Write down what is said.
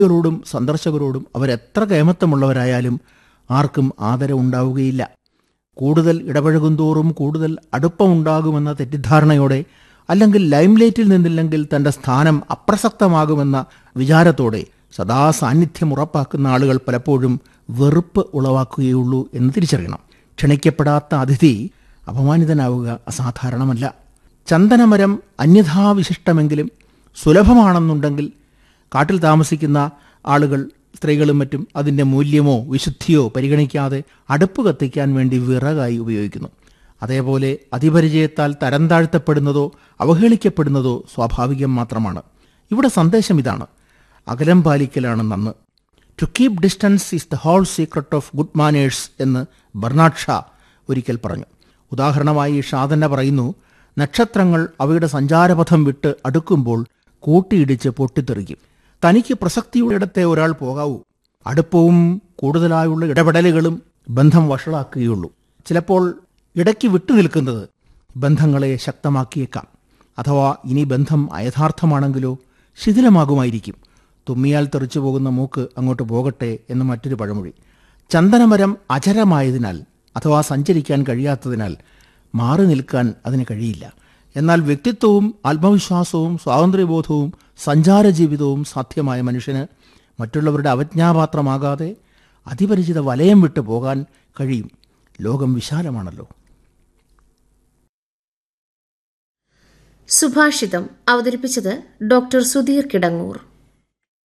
ോടും സന്ദർശകരോടും അവരെത്ര കേമത്തമുള്ളവരായാലും ആർക്കും ആദരവുണ്ടാവുകയില്ല കൂടുതൽ ഇടപഴകുന്തോറും കൂടുതൽ അടുപ്പമുണ്ടാകുമെന്ന തെറ്റിദ്ധാരണയോടെ അല്ലെങ്കിൽ ലൈംലൈറ്റിൽ നിന്നില്ലെങ്കിൽ തന്റെ സ്ഥാനം അപ്രസക്തമാകുമെന്ന വിചാരത്തോടെ സദാ സാന്നിധ്യം ഉറപ്പാക്കുന്ന ആളുകൾ പലപ്പോഴും വെറുപ്പ് ഉളവാക്കുകയുള്ളൂ എന്ന് തിരിച്ചറിയണം ക്ഷണിക്കപ്പെടാത്ത അതിഥി അപമാനിതനാവുക അസാധാരണമല്ല ചന്ദനമരം അന്യഥാവിശിഷ്ടമെങ്കിലും സുലഭമാണെന്നുണ്ടെങ്കിൽ കാട്ടിൽ താമസിക്കുന്ന ആളുകൾ സ്ത്രീകളും മറ്റും അതിൻ്റെ മൂല്യമോ വിശുദ്ധിയോ പരിഗണിക്കാതെ അടുപ്പ് കത്തിക്കാൻ വേണ്ടി വിറകായി ഉപയോഗിക്കുന്നു അതേപോലെ അതിപരിചയത്താൽ തരം താഴ്ത്തപ്പെടുന്നതോ അവഹേളിക്കപ്പെടുന്നതോ സ്വാഭാവികം മാത്രമാണ് ഇവിടെ സന്ദേശം ഇതാണ് അകലം പാലിക്കലാണ് നന്ന് to keep distance is the whole secret of good manners എന്ന് ബർണാഡ് ഷാ ഒരിക്കൽ പറഞ്ഞു ഉദാഹരണമായി ഷാ തന്നെ പറയുന്നു നക്ഷത്രങ്ങൾ അവയുടെ സഞ്ചാരപഥം വിട്ട് അടുക്കുമ്പോൾ കൂട്ടിയിടിച്ച് പൊട്ടിത്തെറിക്കും തനിക്ക് പ്രസക്തിയുള്ളിടത്തെ ഒരാൾ പോകാവൂ അടുപ്പവും കൂടുതലായുള്ള ഇടപെടലുകളും ബന്ധം വഷളാക്കുകയുള്ളൂ ചിലപ്പോൾ ഇടയ്ക്ക് വിട്ടുനിൽക്കുന്നത് ബന്ധങ്ങളെ ശക്തമാക്കിയേക്കാം അഥവാ ഇനി ബന്ധം അയഥാർത്ഥമാണെങ്കിലോ ശിഥിലമാകുമായിരിക്കും തുമ്മിയാൽ തെറിച്ചു പോകുന്ന മൂക്ക് അങ്ങോട്ട് പോകട്ടെ എന്ന് മറ്റൊരു പഴമൊഴി ചന്ദനമരം അചരമായതിനാൽ അഥവാ സഞ്ചരിക്കാൻ കഴിയാത്തതിനാൽ മാറി നിൽക്കാൻ അതിന് കഴിയില്ല എന്നാൽ വ്യക്തിത്വവും ആത്മവിശ്വാസവും സ്വാതന്ത്ര്യബോധവും സഞ്ചാര ജീവിതവും സാധ്യമായ മനുഷ്യന് മറ്റുള്ളവരുടെ അവജ്ഞാപാത്രമാകാതെ അതിപരിചിത വലയം വിട്ടു പോകാൻ കഴിയും ലോകം വിശാലമാണല്ലോ സുഭാഷിതം അവതരിപ്പിച്ചത് ഡോക്ടർ സുധീർ കിടങ്ങൂർ